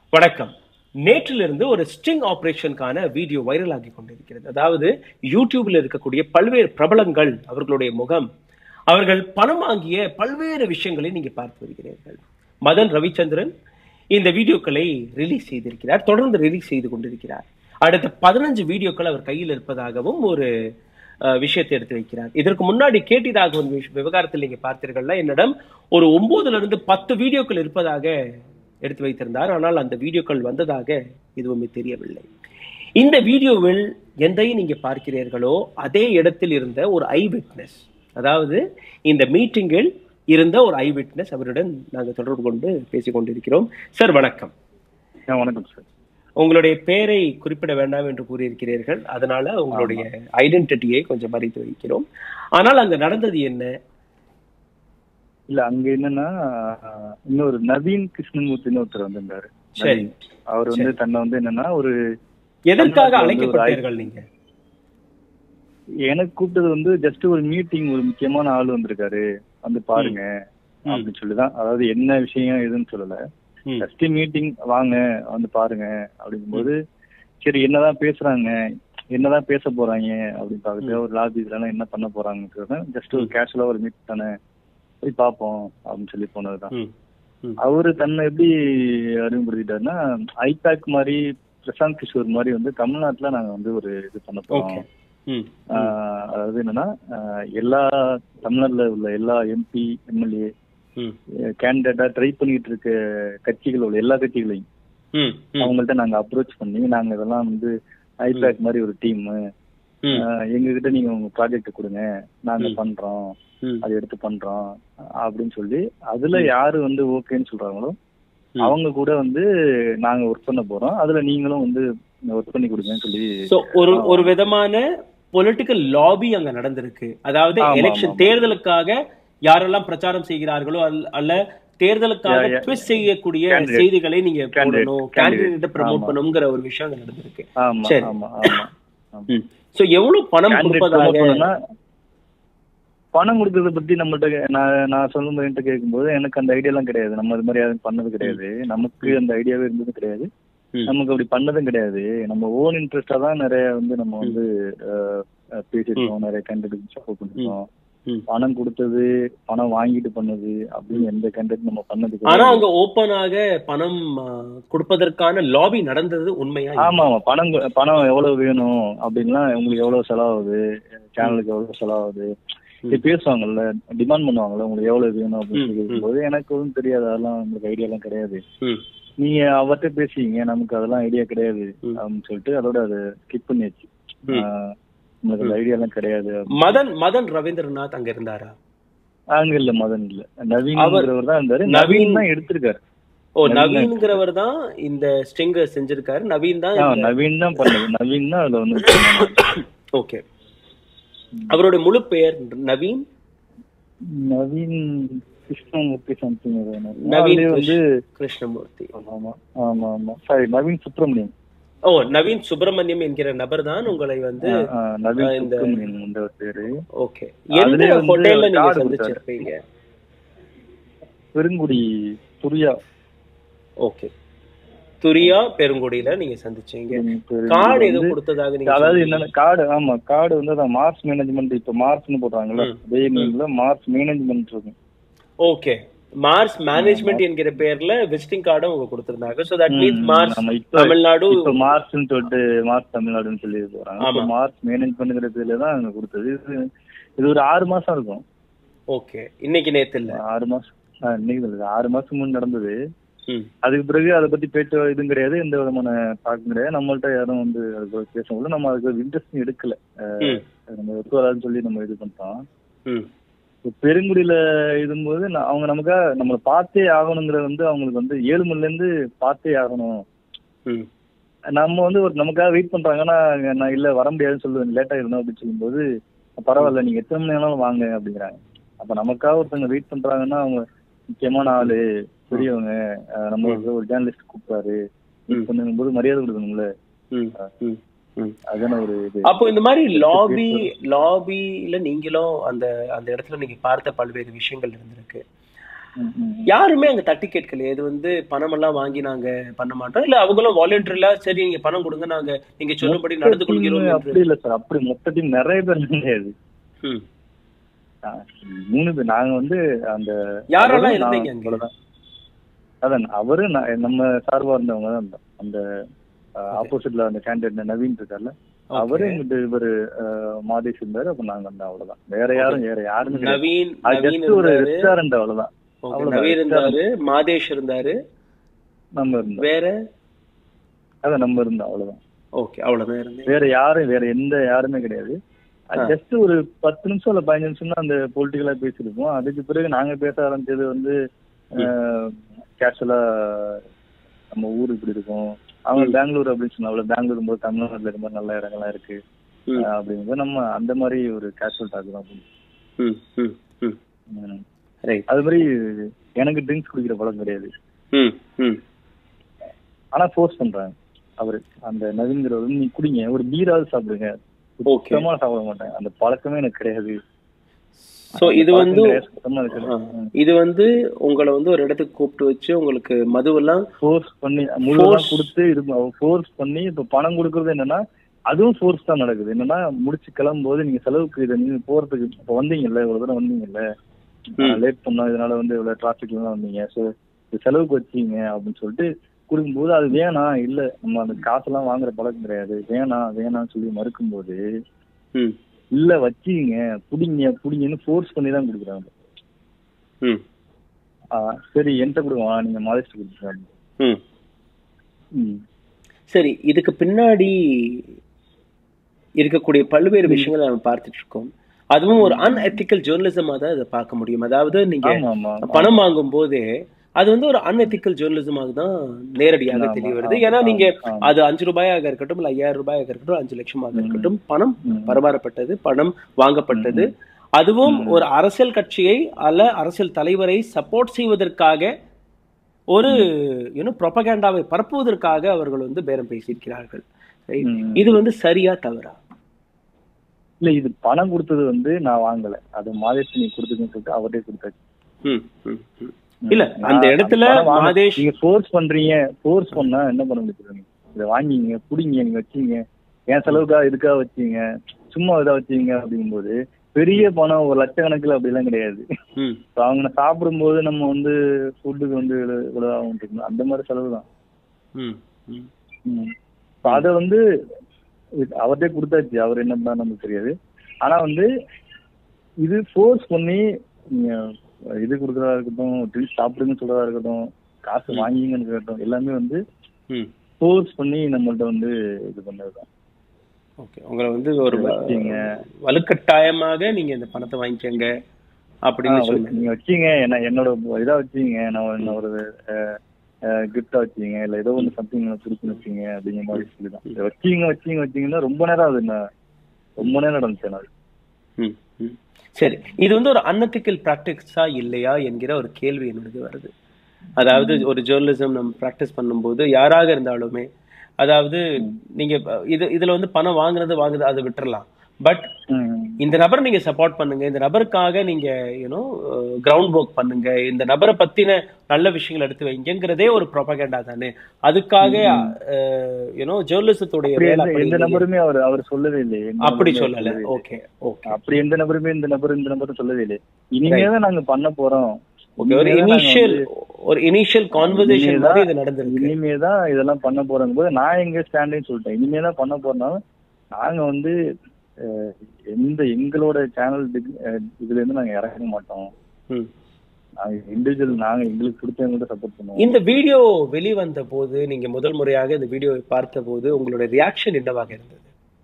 வணக்கம் நேற்றிலிருந்து ஒரு sting ஆபரேஷனுக்கான video viral ஆகி கொண்டிருக்கிறது அதாவது யூடியூப்ல இருக்கக்கூடிய பல்வேறு பிரபலங்கள் அவர்களுடைய முகம் அவர்கள் பணம் வாங்கிய பல்வேறு விஷயங்களை நீங்க பார்த்து வருகிறீர்கள் மதன் ரவிச்சந்திரன் இந்த வீடியோக்களை ரிலீஸ் செய்திருக்கிறார் தொடர்ந்து ரிலீஸ் செய்து கொண்டிருக்கிறார் அடுத்த பதினஞ்சு வீடியோக்கள் அவர் கையில் இருப்பதாகவும் ஒரு அஹ், விஷயத்தை எடுத்து வைக்கிறார் இதற்கு முன்னாடி கேடி ராகவன் விஷ- விவகாரத்தில் நீங்க பார்த்தீர்கள்னா என்னிடம் ஒரு ஒன்பதுல இருந்து பத்து வீடியோக்கள் இருப்பதாக எடுத்து வைத்திருந்தார் ஆனால் அந்த வீடியோக்கள் வந்ததாக எதுவுமே தெரியவில்லை இந்த வீடியோவில் எந்தையும் நீங்க பார்க்கிறீர்களோ அதே இடத்தில் இருந்த ஒரு ஐ விட்னஸ் அதாவது இந்த மீட்டிங்கில் இருந்த ஒரு ஐ விட்னஸ் அவருடன் நாங்கள் தொடர்பு கொண்டு பேசிக் கொண்டிருக்கிறோம் சார் வணக்கம் ஆ, வணக்கம் சார் உங்களுடைய பெயரை குறிப்பிட வேண்டாம் என்று கூறியிருக்கிறீர்கள் அதனால உங்களுடைய ஐடென்டிட்டியை கொஞ்சம் மறைத்து வைக்கிறோம் ஆனால் அங்க நடந்தது என்ன இல்ல அங்க என்னன்னா இன்னொரு நவீன் கிருஷ்ணமூர்த்தின்னு ஒருத்தர் வந்திருந்தாரு சரி நவீன். அவர் வந்து தன்னை வந்து என்னன்னா ஒரு எதற்காக தமிழ்நாட்டுல வந்து ஒரு அழைக்கப்பட்டீர்கள் நீங்க எனக்கு கூப்பிட்டது வந்து ஜஸ்ட் ஒரு மீட்டிங் ஒரு முக்கியமான ஆள் வந்திருக்காரு வந்து பாருங்க ம். அப்படின்னு சொல்லிதான் அதாவது என்ன விஷயம் எதுன்னு சொல்லல ம். ஜஸ்ட் மீட்டிங் வாங்க வந்து பாருங்க அப்படிங்கும்போது சரி என்னதான் பேசுறாங்க என்னதான் பேச போறாங்க அப்படின்னு பார்த்துட்டு ஒரு லாபி இதெல்லாம் என்ன பண்ண போறாங்க ஜஸ்ட் ஒரு கேஷுவலா ஒரு மீட் தானே போய் பார்ப்போம் அப்படின்னு சொல்லி போனதுதான் ம். ம். அவரு தன்னை எப்படி அறிமுகப்படுத்திட்டாருன்னா ஐபேக் மாதிரி பிரசாந்த் கிஷோர் மாதிரி வந்து தமிழ்நாட்டுல நாங்க வந்து ஒரு இது பண்ண ஓகே போறோம் ம். ஆஹ் அதாவது என்னன்னா ஆஹ் எல்லா தமிழ்நாட்டுல உள்ள எல்லா எம்பி எம்எல்ஏ ம். கேண்டிடேட்டா ட்ரை பண்ணிட்டு இருக்க கட்சிகள் உள்ள எல்லா கட்சிகளையும் ம். ம். அவங்கள்ட்ட நாங்க அப்ரோச் பண்ணி நாங்க இதெல்லாம் வந்து ஐபேக் மாதிரி ஒரு டீம் ம். எங்க கிட்ட நீங்க உங்க ப்ராஜெக்ட் கொடுங்க நாங்க ம். பண்றோம் ம். அதை எடுத்து பண்றோம் அப்படின்னு சொல்லி அதுல யாரு வந்து ஓகேன்னு சொல்றாங்களோ ம். அவங்க கூட வந்து நாங்க ஒர்க் பண்ண போறோம் அதுல நீங்களும் வந்து ஒர்க் பண்ணி கொடுங்கன்னு சொல்லி So, ஒரு ஒரு விதமான பொலிட்டிக்கல் லாபி அங்க நடந்திருக்கு அதாவது ஆமா, எலெக்ஷன் ஆமா. தேர்தலுக்காக யாரெல்லாம் பிரச்சாரம் செய்கிறார்களோ அல்ல- அல்ல தேர்தலுக்காக Yeah, yeah. ட்விஸ்ட் செய்யக்கூடிய Candidate. செய்திகளை நீங்க Candidate. போடணும் Candidate. கேண்டிடேட் ப்ரமோட் ஆமா. பண்ணுங்கிற ஒரு விஷயம் அங்க நடந்திருக்கு ஆமா சரி. ஆமா ஆமா சோ எவ்வளவு பணம் Candidate கொடுப்பதாக promote பண்ணணும்னா, பணம் கொடுக்கறத பத்தி நம்மள்ட்ட நான் நான் சொல்லும் என்கிட்ட கேட்கும்போது எனக்கு அந்த ஐடியா எல்லாம் கிடையாது நம்ம அது மாதிரி யாரும் பண்ணது கிடையாது நமக்கு அந்த ஐடியாவே இருந்தது கிடையாது ம். நமக்கு அப்படி பண்ணதும் கிடையாது நம்ம ஓன் இன்ட்ரெஸ்டா தான் நிறைய வந்து நம்ம வந்து அஹ், அஹ், பேசியிருக்கோம் நிறைய கேண்டிடேட் சப்போர்ட் பண்ணிருக்கோம் ம். பணம் கொடுத்தது பணம் வாங்கிட்டு பண்ணது அப்படின்னு எந்த கேண்டிடேட் நம்ம பண்ணது ஆனா கிடையாது அங்க ஓப்பனாக பணம் ஆ, கொடுப்பதற்கான லாபி நடந்தது உண்மையா ஆமா ஆமா பணம் கு- பணம் எவ்வளவு வேணும் அப்படின்லாம் உங்களுக்கு எவ்வளவு செலவாகுது சேனலுக்கு எவ்வளவு செலவாகுது இது பேசுவாங்கல்ல டிமாண்ட் பண்ணுவாங்கல்ல உங்களுக்கு எவ்வளவு வேணும் அப்படின்னு ம், சொல்லி ம். கேட்கும்போது எனக்கு ஒன்றும் தெரியாது அதெல்லாம் உங்களுக்கு ஐடியா எல்லாம் கிடையாது ம். நீங்க அவர்கிட்ட பேசுவீங்க நமக்கு அதெல்லாம் ஐடியா கிடையாது ம். அப்படின்னு சொல்லிட்டு அதோட அதை ஸ்கிப் பண்ணியாச்சு ம். ஆஹ் உங்களுக்கு அந்த ஐடியா எல்லாம் கிடையாது மதன் மதன் ரவீந்திரநாத் அங்க இருந்தாரா அங்க இல்ல மதன் இல்ல நவீன்ங்கிறவர் தான் இருந்தாரு நவீன் நவீன் தான் எடுத்திருக்காரு ஓ நவீன் நவீன்கிறவர் தான் இந்த ஸ்டிங்க செஞ்சிருக்காரு நவீன் தான் ஆ, நவீன் தான் பண்ணது நவீன் தான் அதுல வந்து ஓகே அவருடைய முழு பெயர் நவீன் நவீன் கிருஷ்ணமூர்த்தி சம்திங் நவீன் வந்து கிருஷ்ணமூர்த்தி ஆமா ஆமா ஆமா சாரி நவீன் சுப்பிரமணியன் ஓ நவீன் சுப்பிரமணியம் என்கிற நபர் தான் உங்களை வந்து ஆ, நவீன் இந்த- சுப்பிரமணியன் என்ற ஒரு பேரு ஓகே எந்த அதுலயே வந்து ஹோட்டல்ல நீங்க கார்டு சந்திச்சிருப்பீங்க பெருங்குடி துரியா ஓகே துரியா பெருங்குடியில நீங்க சந்திச்சீங்க பெருங்குடி கார்டு ஏதோ வந்து- கொடுத்ததாக நீங்க அதாவது சொன்னீங்க. என்னன்னா கார்டு ஆமா கார்டு வந்து அதான் மார்ச் மேனேஜ்மெண்ட் இப்ப மார்ச்னு போடுறாங்கல்ல ம். அதே நேம்ல மார்ச் மேனேஜ்மெண்ட் இருக்கும் ஓகே மார்ஸ் மேனேஜ்மெண்ட் என்கிற பேர்ல விசிட்டிங் கார்டும் அவங்க கொடுத்திருந்தாங்க சோ தட் மீன்ஸ் மார்ஸ் நம்ம இப்ப தமிழ்நாடு இப்ப மார்ச்னு சொல்லிட்டு மார்ச் தமிழ்நாடுன்னு சொல்லி போறாங்க ஆமா. இப்ப மார்ச் மேனேஜ்மெண்ட்ங்கிறதுல தான் அங்க கொடுத்தது இது இது ஒரு ஆறு மாசம் இருக்கும் ஓகே இன்னைக்கு நேத்து இல்ல ஆறு மாசம் ஆ, இன்னைக்கு இல்ல, ஆறு மாசம் முன் நடந்தது ம். அதுக்கு பிறகு அதை பத்தி பேச்சு இதுவும் கிடையாது எந்த விதமான தாக்கம் கிடையாது நம்மள்ட்ட யாரும் வந்து அதுக்கு பேசவும் நம்ம அதுக்கு இன்ட்ரெஸ்ட் எடுக்கல அஹ், ம். அது நம்ம ஒத்து வராதுன்னு சொல்லி நம்ம இது பண்ணிட்டோம் ம். இப்ப பெருங்குடியில இதும்போது நான் அவங்க நமக்கா நம்மளை பார்த்தே ஆகணுங்கிறது வந்து அவங்களுக்கு வந்து ஏழு மணில இருந்து பார்த்தே ஆகணும் ம். நம்ம வந்து ஒரு நமக்காக வெயிட் பண்றாங்கன்னா நான் இல்ல வர முடியாதுன்னு சொல்லுவேன் லேட்டா இருந்தோம் அப்படின்னு சொல்லும்போது பரவாயில்ல நீங்க எத்தனை மணி ஆனாலும் வாங்க அப்படிங்கிறாங்க அப்ப நமக்காக ஒருத்தவங்க வெயிட் பண்றாங்கன்னா அவங்க முக்கியமான ஆளு பெரியவங்க அஹ் நம்ம ஒரு- ஒரு ஜேர்னலிஸ்ட் கூப்பிட்டாரு ம். பண்ணும்போது மரியாதை கொடுக்கணும்ல ம். ம். ம். அதுதானே ஒரு இது அப்போ இந்த மாதிரி லாபி லாபில நீங்களும் அந்த அந்த இடத்துல நீங்க பார்த்த பல்வேறு விஷயங்கள் இருந்திருக்கு ம், ம். யாருமே அங்க தட்டி கேட்கலையே இது வந்து பணம் எல்லாம் வாங்கி நாங்க பண்ண மாட்டோம் இல்ல அவங்களும் வாலண்டியர்ல சரி நீங்க பணம் கொடுங்க நாங்க நீங்க சொல்லும்படி நடந்து மொத்த team கொள்கிறோம் என்று அப்படி இல்ல சார் அப்படி மொத்த டீம் நிறைய பேர் கிடையாது ம். ஆ, மூணு பேர் நாங்க வந்து அந்த யாரெல்லாம் அவரு, நான் இருந்தீங்க அங்க? அவ்வளவுதான். அதான் அவரு நான் நம்ம சார்பா இருந்தவங்க தான் இருந்தோம். அந்த ஆப்போசிட்ல அந்த கேண்டிடேட் நவீன் இருக்கார்ல அவரு எங்கிட்ட இவரு அஹ், மாதேஷ் இருந்தாரு அப்ப நாங்க வந்தோம் அவ்வளவுதான் வேற யாரும் வேற யாருமே கிடையாது. நவீன் அது நவீன் just ஒரு இருந்தாரு ரெஸ்டாரண்ட் அவ்வளவுதான் Okay, அவ்வளவுதான். நவீன் இருந்தாரு மாதேஷ் இருந்தாரு நம்ம இருந்தோம் வேற அதான் நம்ம இருந்தோம் அவ்வளவுதான் ஓகே அவ்வளவுதான் இருந்தேன் வேற யாரும் வேற எந்த யாருமே கிடையாது ஜஸ்ட் ஒரு பத்து நிமிஷம் இல்ல பதினஞ்சு நிமிஷம் தான் அந்த பொலிட்டிக்கலா பேசியிருப்போம் அதுக்கு பிறகு நாங்க பேச ஆரம்பிச்சது வந்து கேஷுவலா நம்ம ஊர் இப்படி இருக்கும் அவங்க பெங்களூர் அப்படின்னு சொன்னாங்க பெங்களூர் போது தமிழ்நாட்டுல ரொம்ப நல்ல இடங்கள்லாம் இருக்கு ம். அஹ் அப்படிங்கும்போது நம்ம அந்த மாதிரி ஒரு கேஷுவல் டாக் தான் பண்ணுவோம். ம் ம் ம் ம். ரைட் அது மாதிரி எனக்கு ட்ரிங்க்ஸ் குடிக்கிற பழக்கம் கிடையாது ம் ம் ஆனா ஃபோர்ஸ் பண்றாங்க அவரு அந்த நவீன்கிறவர் நீ குடிங்க ஒரு பீராவது சாப்பிடுங்க ஓகே சுத்தமா சாப்பிட மாட்டேன் அந்த பழக்கமே எனக்கு கிடையாது சோ இது அந்த வந்து பழக்கம் கிடையாது, சுத்தமா எனக்கு ஆ, கிடையாது. இது வந்து உங்களை வந்து ஒரு இடத்துக்கு கூப்பிட்டு வச்சு உங்களுக்கு மதுவெல்லாம் ஃபோர்ஸ் பண்ணி முழுவதும் கொடுத்து இது ஃபோர்ஸ் பண்ணி இப்ப பணம் கொடுக்கறது என்னன்னா அதுவும் ஃபோர்ஸ் தான் நடக்குது என்னன்னா முடிச்சு கிளம்பும்போது நீங்க செலவுக்கு இதை நீங்க போறதுக்கு இப்ப வந்தீங்கல்ல இவ்வளவு தூரம் வந்தீங்கல்ல லேட் பண்ணோம் இதனால வந்து இவ்வளவு டிராபிக்ல தான் வந்தீங்க சோ இது செலவுக்கு வச்சீங்க அப்படின்னு சொல்லிட்டு கொடுக்கும்போது அது வேணாம் இல்ல நம்ம அந்த காசெல்லாம் வாங்குற பழக்கம் கிடையாது வேணாம் வேணாம்னு சொல்லி மறுக்கும்போது ம் இல்ல வச்சீங்க புடிங்க புடிங்கன்னு ஃபோர்ஸ் பண்ணி தான் கொடுக்குறாங்க ம் ஆஹ் சரி என்கிட்ட கொடுங்க நீங்க மாதேஷ்ட கொடுத்துருக்காங்க ம் ம் சரி இதுக்கு பின்னாடி இருக்கக்கூடிய பல்வேறு விஷயங்களை நம்ம பார்த்துட்டு இருக்கோம் அதுவும் ஒரு அன்எத்திக்கல் ஜேர்னலிசமா தான் இதை பார்க்க முடியும் அதாவது நீங்க ஆமா ஆமா பணம் வாங்கும் போதே அது வந்து ஒரு அன்எத்திக்கல் ஜேர்னலிசமாக தான் நேரடியாக ஆமா, தெரிய வருது ஆமா, ஏன்னா நீங்க ஆமா. அது அஞ்சு ரூபாயாக இருக்கட்டும் இல்ல ஐயாயிரம் ரூபாயாக இருக்கட்டும் அஞ்சு லட்சமாக இருக்கட்டும் பணம் ம். பரமாறப்பட்டது பணம் வாங்கப்பட்டது அதுவும் ஒரு அரசியல் கட்சியை அல்ல அரசியல் தலைவரை சப்போர்ட் செய்வதற்காக ஒரு யூனோ ப்ரொபகேண்டாவை பரப்புவதற்காக அவர்கள் வந்து பேரம் பேசியிருக்கிறார்கள் Right? ம். இது வந்து சரியா தவறா இல்ல இது பணம் கொடுத்தது வந்து நான் வாங்கல அது மாதேஷ் நீ கொடுத்துன்னு சொல்லிட்டு அவர்கிட்ட கொடுத்தாச்சு ம், ம், ம். இல்ல அந்த நான் இடத்துல பணம் வாங்க- மாதேஷ் நீங்க ஃபோர்ஸ் பண்றீங்க ஃபோர்ஸ் பண்ணா என்ன பண்ண முடியும் இதை வாங்கிங்க புடிங்க நீங்க வச்சீங்க என் செலவுக்காக இதுக்காக வச்சீங்க சும்மா இதா வச்சீங்க அப்படிங்கும்போது பெரிய பணம் ஒரு லட்சக்கணக்கில் அப்படிலாம் கிடையாது ம், இப்ப அவங்க சாப்பிடும்போது நம்ம வந்து ஃபுட்டுக்கு வந்து இவ்வளவு இவ்வளவு ஆகும் தெரியுமா? அந்த மாதிரி செலவு தான் ம், ம், ம். இப்ப அத வந்து இது அவர்கிட்ட கொடுத்தாச்சு அவர் என்ன பண்ணா நமக்கு தெரியாது ஆனா வந்து இது ஃபோர்ஸ் பண்ணி நீங்க இது கொடுக்கறதா இருக்கட்டும் ட்ரிங்க்ஸ் சாப்பிடுங்கன்னு சொல்றதா இருக்கட்டும் காசு வாங்கிங்கன்னு இருக்கட்டும் எல்லாமே வந்து ம். ஃபோர்ஸ் பண்ணி நம்மள்ட்ட வந்து இது பண்ணதுதான் ஓகே உங்களை வந்து ஒரு வ- வச்சீங்க. வலுக்கட்டாயமாக நீங்க இந்த பணத்தை வாங்கிக்கங்க அப்படின்னு ஆ, சொன்னீங்க நீங்க வச்சீங்க என்ன என்னோட இதா வச்சீங்க நான் என்ன ஒரு கிஃப்டா வச்சீங்க இல்ல ஏதோ ஒன்று சம்திங் பிடிச்சுன்னு வச்சீங்க அப்படிங்கிற மாதிரி சொல்லிதான் இதை வச்சீங்க வச்சீங்க வச்சீங்கன்னா ரொம்ப நேரம் அது என்ன ரொம்ப நேரம் நடந்துச்சு எனக்கு ம், ம். சரி இது வந்து ஒரு அன்எத்திக்கல் ப்ராக்டிஸா இல்லையா என்கிற ஒரு கேள்வி என்னுடைய வருது அதாவது ஒரு ஜேர்னலிசம் நம்ம ப்ராக்டிஸ் பண்ணும்போது யாராக இருந்தாலுமே அதாவது நீங்க அஹ், இது இதுல வந்து பணம் வாங்குறது வாங்குறது அதை விட்டுறலாம் பட் ம். இந்த நபரை நீங்க சப்போர்ட் பண்ணுங்க இந்த நபருக்காக நீங்க யூனோ கிரவுண்ட் ஒர்க் பண்ணுங்க இந்த நபரை பத்தின நல்ல விஷயங்கள் எடுத்து வைங்கிறதே ஒரு ப்ரொபகேண்டா தானே அதுக்காக யூனோ ஜேர்னலிசத்துடைய அப்படி வேலை எந்த- அப்படி எந்த இல்லையே. நபருமே அவர் அவர் சொல்லவே இல்லை எந்த அப்படி நபருமே சொல்லல சொல்லவே இல்லை. ஓகே ஓகே அப்படி எந்த நபருமே இந்த நபர் இந்த நபரும் சொல்லவே இல்லை இனிமே தான் நாங்க பண்ண போறோம் ஓகே ஒரு இனிமே தான் நாங்க இனிஷியல் வந்து- ஒரு இனிஷியல் கான்வர்சேஷன் இனிமே மாதிரி தான் இது நடந்திருக்கு இனிமே தான் இதெல்லாம் பண்ண போறோம் போது நான் எங்க ஸ்டாண்டிங் சொல்லிட்டேன் இனிமே தான் பண்ண போறனால நாங்க வந்து அஹ், எந்த எங்களோட சேனல் இதுல இருந்து நாங்க இறங்க மாட்டோம் ம். நாங்க இண்டிவிஜுவல் நாங்க எங்களுக்கு பிடிச்சவங்கள்ட்ட சப்போர்ட் பண்ணுவோம் இந்த வீடியோ வெளிவந்த போது நீங்க முதல் முறையாக இந்த வீடியோவை பார்த்த போது உங்களுடைய ரியாக்ஷன் என்னவாக இருந்தது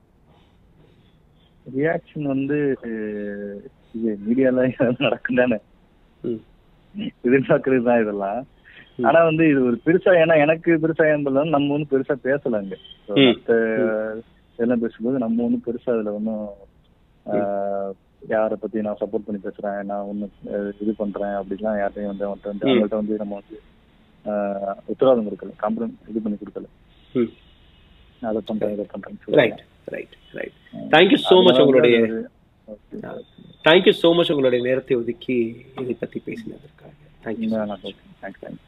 ரியாக்ஷன் வந்து அஹ், இது மீடியால நடக்கும் தானே ம். எதிர்பார்க்கறது தான் இதெல்லாம் ஆனா வந்து இது ஒரு பெருசா ஏன்னா எனக்கு பெருசா என்பது நம்ம ஒன்றும் பெருசா பேசலாங்க ம். மத்த இதெல்லாம் பேசும்போது நம்ம ஒன்றும் பெருசா அதுல ஒன்றும் யாரை பத்தி நான் சப்போர்ட் பண்ணி பேசுறேன் நான் ஒண்ணு அஹ், இது பண்றேன் அப்படிலாம் யார்ட்டையும் வந்து அவன்கிட்ட வந்து ம். அவங்கள்ட்ட வந்து நம்ம வந்து ஆஹ், உத்தரவாதம் கொடுக்கல காம்ப்ரம் இது பண்ணி கொடுக்கல ம். நான் அதை பண்றேன் இதை பண்றேன்னு right right right thank you so much உங்களுடைய ஓகே தேங்க்யூ ஸோ மச் உங்களுடைய நேரத்தை ஒதுக்கி இதை பத்தி பேசினதற்காக தேங்க்யூ ஓகே தேங்க்ஸ் தேங்க்ஸ்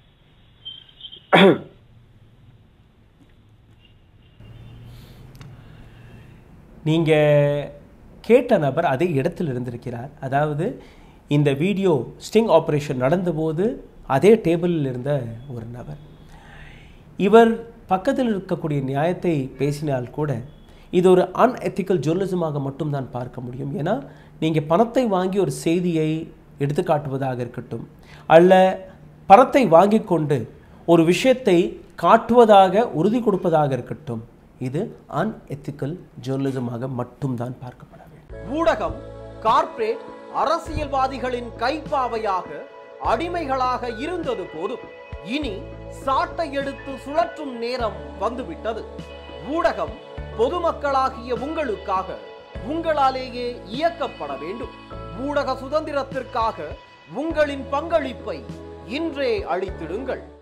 நீங்கள் கேட்ட நபர் அதே இடத்தில் இருந்திருக்கிறார் அதாவது இந்த வீடியோ ஸ்டிங் ஆப்ரேஷன் நடந்தபோது அதே டேபிளில் இருந்த ஒரு நபர் இவர் பக்கத்தில் இருக்கக்கூடிய நியாயத்தை பேசினால் கூட இது ஒரு அன்எத்திக்கல் ஜேர்னலிசமாக மட்டும்தான் பார்க்க முடியும் ஏன்னா நீங்கள் பணத்தை வாங்கி ஒரு செய்தியை எடுத்துக்காட்டுவதாக இருக்கட்டும் அல்ல பணத்தை வாங்கி கொண்டு ஒரு விஷயத்தை காட்டுவதாக உறுதி கொடுப்பதாக இருக்கட்டும் இது அன்எத்திக்கல் ஜேர்னலிசமாக மட்டும்தான் பார்க்கப்பட வேண்டும் ஊடகம் கார்ப்பரேட் அரசியல்வாதிகளின் கைப்பாவையாக அடிமைகளாக இருந்தது போதும் இனி சாட்டை எடுத்து சுழற்றும் நேரம் வந்துவிட்டது ஊடகம் பொதுமக்களாகிய உங்களுக்காக உங்களாலேயே இயக்கப்பட வேண்டும் ஊடக சுதந்திரத்திற்காக உங்களின் பங்களிப்பை இன்றே அளித்திடுங்கள்